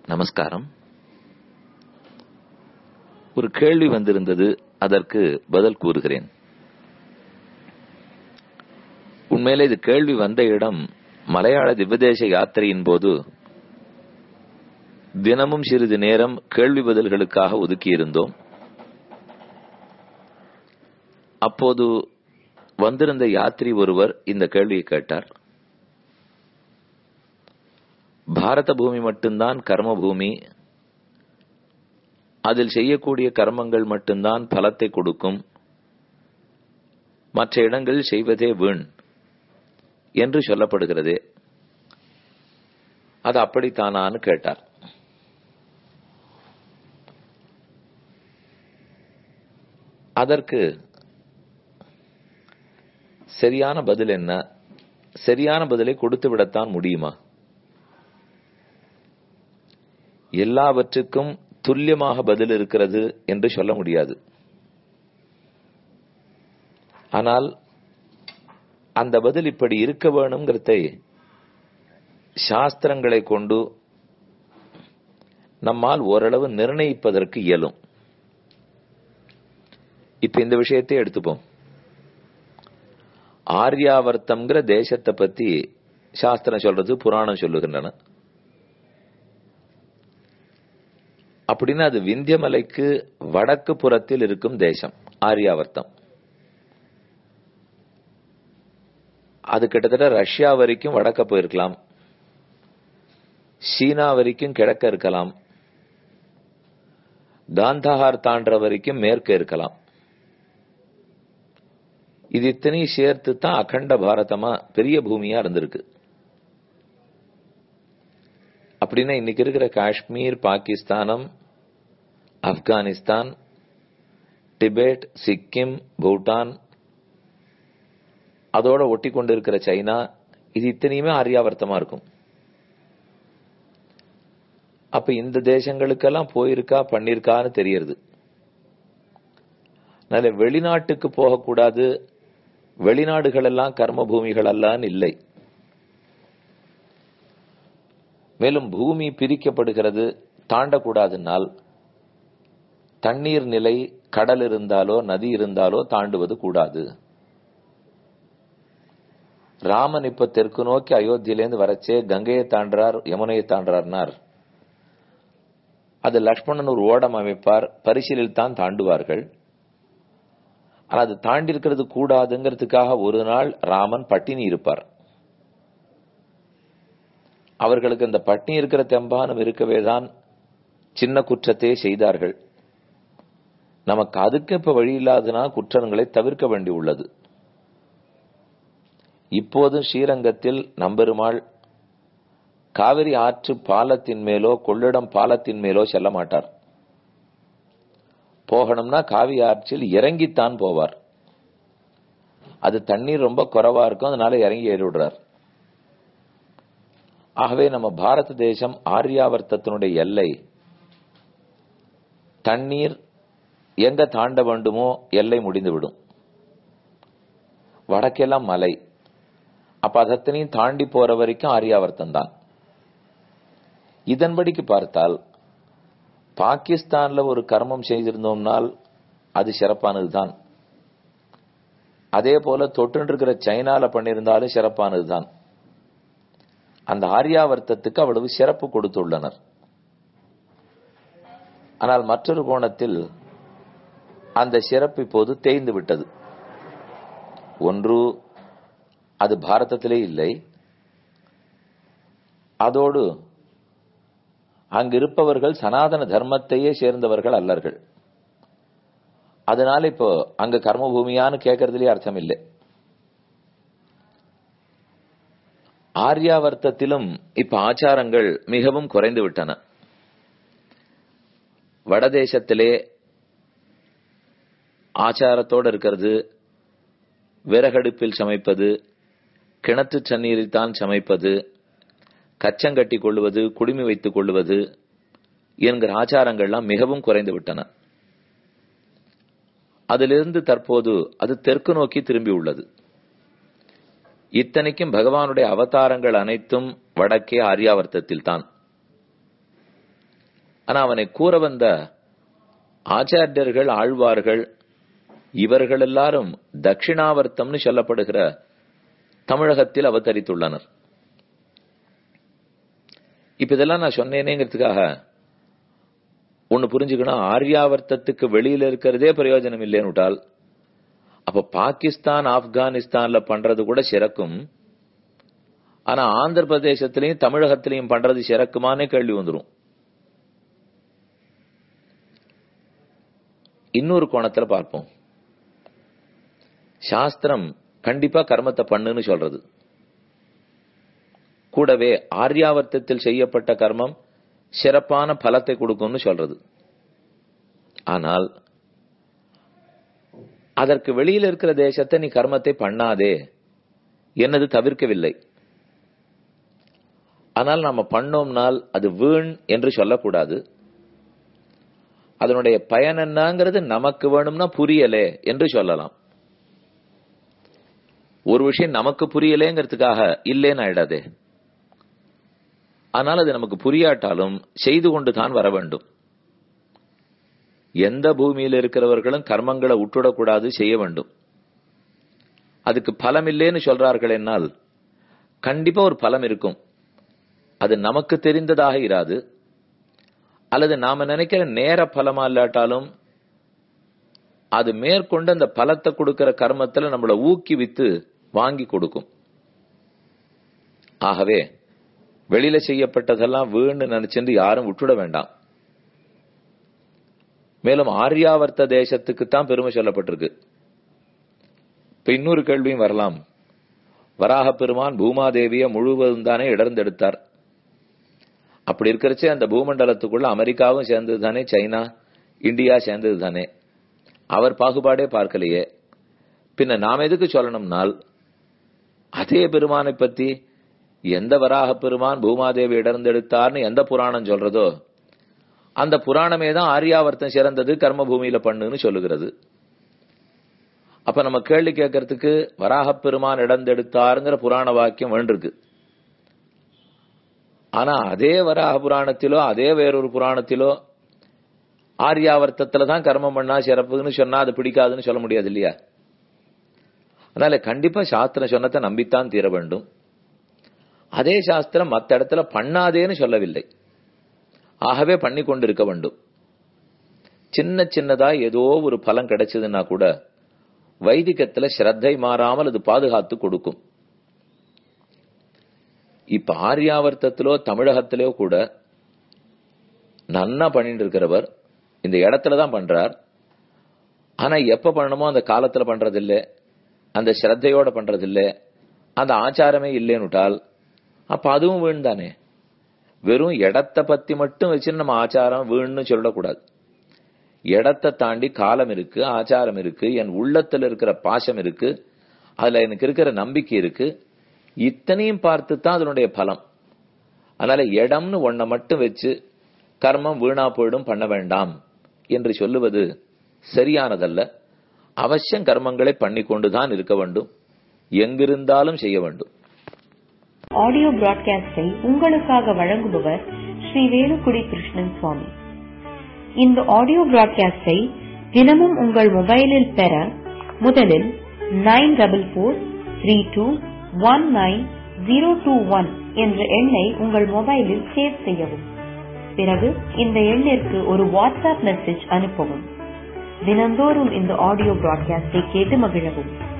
நமஸ்காரம் ஒரு கேள்வி வந்திருந்தது அதற்கு பதில் கூறுகிறேன் உண்மையிலே இது கேள்வி வந்த இடம் மலையாள திவ்யதேச யாத்திரையின் போது தினமும் சிறிது நேரம் கேள்வி பதில்களுக்காக ஒதுக்கியிருந்தோம் அப்போது வந்திருந்த யாத்திரி ஒருவர் இந்த கேள்வியை கேட்டார் பாரத பூமி மட்டும்தான் கர்ம பூமி அதில் செய்யக்கூடிய கர்மங்கள் மட்டும்தான் பலத்தை கொடுக்கும் மற்ற இடங்களில் செய்வதே வீண் என்று சொல்லப்படுகிறதே அது அப்படித்தானான்னு கேட்டார் அதற்கு சரியான பதில் என்ன சரியான பதிலை கொடுத்து விடத்தான் முடியுமா எல்லாவற்றுக்கும் துல்லியமாக பதில் இருக்கிறது என்று சொல்ல முடியாது ஆனால் அந்த பதில் இப்படி இருக்க வேணுங்கிறதை சாஸ்திரங்களை கொண்டு நம்மால் ஓரளவு நிர்ணயிப்பதற்கு இயலும் இப்ப இந்த விஷயத்தை எடுத்துப்போம் ஆர்யாவர்த்தம்ங்கிற தேசத்தை பத்தி சாஸ்திரம் சொல்றது புராணம் சொல்லுகின்றன அப்படின்னா அது விந்தியமலைக்கு வடக்கு புறத்தில் இருக்கும் தேசம் ஆர்யாவர்த்தம் அது கிட்டத்தட்ட ரஷ்யா வரைக்கும் வடக்க போயிருக்கலாம் சீனா வரைக்கும் கிழக்க இருக்கலாம் காந்தஹார் தாண்ட வரைக்கும் மேற்க இருக்கலாம் இது இத்தனையும் சேர்த்து தான் அகண்ட பாரதமா பெரிய பூமியா இருந்திருக்கு அப்படின்னா இன்னைக்கு இருக்கிற காஷ்மீர் பாகிஸ்தானம் ஆப்கானிஸ்தான் டிபேட் சிக்கிம் பூட்டான் அதோட ஒட்டி கொண்டு இருக்கிற சைனா இது இத்தனையுமே ஆரியாவர்த்தமா இருக்கும் அப்ப இந்த தேசங்களுக்கெல்லாம் போயிருக்கா பண்ணிருக்கான்னு தெரியறது அதனால வெளிநாட்டுக்கு போகக்கூடாது வெளிநாடுகள் எல்லாம் கர்ம பூமிகள் அல்லான்னு இல்லை மேலும் பூமி பிரிக்கப்படுகிறது தாண்டக்கூடாதுனால் தண்ணீர் நிலை கடல் இருந்தாலோ நதி இருந்தாலோ தாண்டுவது கூடாது ராமன் இப்ப தெற்கு நோக்கி அயோத்தியிலேருந்து வரச்சே கங்கையை தாண்டார் யமுனையை தாண்டார்னார் அது லக்ஷ்மணன் ஒரு ஓடம் அமைப்பார் பரிசீலில் தான் தாண்டுவார்கள் ஆனா அது தாண்டி இருக்கிறது கூடாதுங்கிறதுக்காக ஒரு நாள் ராமன் பட்டினி இருப்பார் அவர்களுக்கு அந்த பட்டினி இருக்கிற தெம்பானம் இருக்கவே தான் சின்ன குற்றத்தையே செய்தார்கள் நமக்கு அதுக்கு இப்ப வழி இல்லாதனா குற்றங்களை தவிர்க்க வேண்டி உள்ளது இப்போதும் ஸ்ரீரங்கத்தில் நம்பெருமாள் காவிரி ஆற்று பாலத்தின் மேலோ கொள்ளிடம் பாலத்தின் மேலோ செல்ல மாட்டார் போகணும்னா காவி ஆற்றில் இறங்கித்தான் போவார் அது தண்ணீர் ரொம்ப குறைவா இருக்கும் அதனால இறங்கி ஏறி விடுறார் ஆகவே நம்ம பாரத தேசம் ஆரியாவர்த்தத்தினுடைய எல்லை தண்ணீர் எங்க தாண்ட வேண்டுமோ எல்லை முடிந்துவிடும் வடக்கெல்லாம் மலை அப்ப அதத்தனையும் தாண்டி போற வரைக்கும் ஆரியாவர்த்தம் தான் இதன்படிக்கு பார்த்தால் பாகிஸ்தான்ல ஒரு கர்மம் செய்திருந்தோம்னால் அது சிறப்பானதுதான் அதே போல தொட்டு இருக்கிற சைனால பண்ணியிருந்தாலும் சிறப்பானதுதான் அந்த ஆரியாவர்த்தத்துக்கு அவ்வளவு சிறப்பு கொடுத்துள்ளனர் ஆனால் மற்றொரு கோணத்தில் அந்த சிறப்பு இப்போது தேய்ந்து விட்டது ஒன்று அது பாரதத்திலே இல்லை அதோடு அங்கிருப்பவர்கள் சனாதன தர்மத்தையே சேர்ந்தவர்கள் அல்லர்கள் அதனால இப்போ அங்க கர்ம பூமியான்னு கேட்கறதுலயே அர்த்தம் இல்லை ஆர்யாவர்த்தத்திலும் இப்ப ஆச்சாரங்கள் மிகவும் குறைந்து விட்டன வடதேசத்திலே ஆச்சாரத்தோடு இருக்கிறது விறகடுப்பில் சமைப்பது கிணற்று தண்ணீரில் தான் சமைப்பது கச்சங்கட்டி கொள்வது குடுமி வைத்துக் கொள்வது என்கிற ஆச்சாரங்கள்லாம் மிகவும் குறைந்து விட்டன அதிலிருந்து தற்போது அது தெற்கு நோக்கி திரும்பி உள்ளது இத்தனைக்கும் பகவானுடைய அவதாரங்கள் அனைத்தும் வடக்கே ஆரியாவர்த்தத்தில் தான் ஆனா அவனை கூற வந்த ஆச்சாரியர்கள் ஆழ்வார்கள் இவர்கள் எல்லாரும் தட்சிணாவர்த்தம்னு சொல்லப்படுகிற தமிழகத்தில் அவதரித்துள்ளனர் இப்ப இதெல்லாம் நான் சொன்னேனேங்கிறதுக்காக ஒன்னு புரிஞ்சுக்கணும் ஆர்யாவர்த்தத்துக்கு வெளியில இருக்கிறதே பிரயோஜனம் இல்லைன்னு விட்டால் அப்ப பாகிஸ்தான் ஆப்கானிஸ்தான்ல பண்றது கூட சிறக்கும் ஆனா ஆந்திர பிரதேசத்திலையும் தமிழகத்திலையும் பண்றது சிறக்குமானே கேள்வி வந்துரும் இன்னொரு கோணத்துல பார்ப்போம் சாஸ்திரம் கண்டிப்பா கர்மத்தை பண்ணுன்னு சொல்றது கூடவே ஆர்யாவர்த்தத்தில் செய்யப்பட்ட கர்மம் சிறப்பான பலத்தை கொடுக்கும்னு சொல்றது ஆனால் அதற்கு வெளியில் இருக்கிற தேசத்தை நீ கர்மத்தை பண்ணாதே என்னது தவிர்க்கவில்லை ஆனால் நாம பண்ணோம்னால் அது வீண் என்று சொல்லக்கூடாது அதனுடைய பயன் என்னங்கிறது நமக்கு வேணும்னா புரியலே என்று சொல்லலாம் ஒரு விஷயம் நமக்கு புரியலேங்கிறதுக்காக இல்லேன்னு ஆயிடாதே ஆனால் அது நமக்கு புரியாட்டாலும் செய்து கொண்டு தான் வர வேண்டும் எந்த பூமியில் இருக்கிறவர்களும் கர்மங்களை விட்டுடக்கூடாது செய்ய வேண்டும் அதுக்கு பலம் இல்லேன்னு சொல்றார்கள் என்னால் கண்டிப்பா ஒரு பலம் இருக்கும் அது நமக்கு தெரிந்ததாக இராது அல்லது நாம நினைக்கிற நேர பலமா இல்லாட்டாலும் அது மேற்கொண்டு அந்த பலத்தை கொடுக்கிற கர்மத்துல நம்மள ஊக்குவித்து வாங்கி கொடுக்கும் ஆகவே வெளியில செய்யப்பட்டதெல்லாம் வீணு நினைச்சுட்டு யாரும் விட்டுட வேண்டாம் மேலும் ஆர்யாவர்த்த தேசத்துக்கு தான் பெருமை சொல்லப்பட்டிருக்கு இப்ப இன்னொரு கேள்வியும் வரலாம் வராக பெருமான் பூமாதேவிய முழுவதும் தானே இடர்ந்தெடுத்தார் அப்படி இருக்கிறச்சே அந்த பூமண்டலத்துக்குள்ள அமெரிக்காவும் சேர்ந்தது தானே சைனா இந்தியா சேர்ந்தது தானே அவர் பாகுபாடே பார்க்கலையே பின்ன நாம் எதுக்கு சொல்லணும்னால் அதே பெருமானை பத்தி எந்த வராக பெருமான் பூமாதேவி இடர்ந்தெடுத்தார்னு எந்த புராணம் சொல்றதோ அந்த புராணமே தான் ஆரியாவர்த்தம் சிறந்தது கர்ம பூமியில பண்ணுன்னு சொல்லுகிறது அப்ப நம்ம கேள்வி கேட்கறதுக்கு வராக பெருமான் இடர்ந்தெடுத்தாருங்கிற புராண வாக்கியம் வேண்டிருக்கு ஆனா அதே வராக புராணத்திலோ அதே வேறொரு புராணத்திலோ ஆரியாவர்த்தத்துல தான் கர்மம் பண்ணா சிறப்புன்னு சொன்னா அது பிடிக்காதுன்னு சொல்ல முடியாது இல்லையா அதனால கண்டிப்பா சாஸ்திரம் சொன்னதை நம்பித்தான் தீர வேண்டும் அதே சாஸ்திரம் மத்த இடத்துல பண்ணாதேன்னு சொல்லவில்லை ஆகவே பண்ணி கொண்டு இருக்க வேண்டும் சின்ன சின்னதா ஏதோ ஒரு பலம் கிடைச்சதுன்னா கூட வைதிகத்துல ஸ்ரத்தை மாறாமல் அது பாதுகாத்து கொடுக்கும் இப்ப ஆரியாவர்த்தத்திலோ தமிழகத்திலோ கூட நன்னா பண்ணிட்டு இருக்கிறவர் இந்த இடத்துல தான் பண்றார் ஆனா எப்ப பண்ணணுமோ அந்த காலத்துல பண்றதில்ல அந்த ஸ்ரத்தையோட பண்றதில்ல அந்த ஆச்சாரமே இல்லைன்னுட்டால் அப்ப அதுவும் வீண் தானே வெறும் இடத்தை பத்தி மட்டும் வச்சு நம்ம ஆச்சாரம் வீண்னு சொல்லக்கூடாது இடத்தை தாண்டி காலம் இருக்கு ஆச்சாரம் இருக்கு என் உள்ளத்துல இருக்கிற பாசம் இருக்கு அதுல எனக்கு இருக்கிற நம்பிக்கை இருக்கு இத்தனையும் பார்த்து தான் அதனுடைய பலம் அதனால இடம்னு ஒன்ன மட்டும் வச்சு கர்மம் வீணா போயிடும் பண்ண வேண்டாம் என்று சொல்லுவது சரியானதல்ல அவசியம் கர்மங்களை பண்ணி கொண்டுதான் இருக்க வேண்டும் எங்கிருந்தாலும் செய்ய வேண்டும் ஆடியோ பிராட்காஸ்டை உங்களுக்காக வழங்குபவர் ஸ்ரீ வேலுக்குடி கிருஷ்ணன் சுவாமி இந்த ஆடியோ பிராட்காஸ்டை தினமும் உங்கள் மொபைலில் பெற முதலில் nine double four three two one nine zero two one என்ற எண்ணை உங்கள் மொபைலில் சேவ் செய்யவும் பிறகு இந்த எண்ணிற்கு ஒரு வாட்ஸ்அப் மெசேஜ் அனுப்பவும் தினந்தோறும் இந்த ஆடியோ பிராட்காஸ்டை கேட்டு மகிழவும்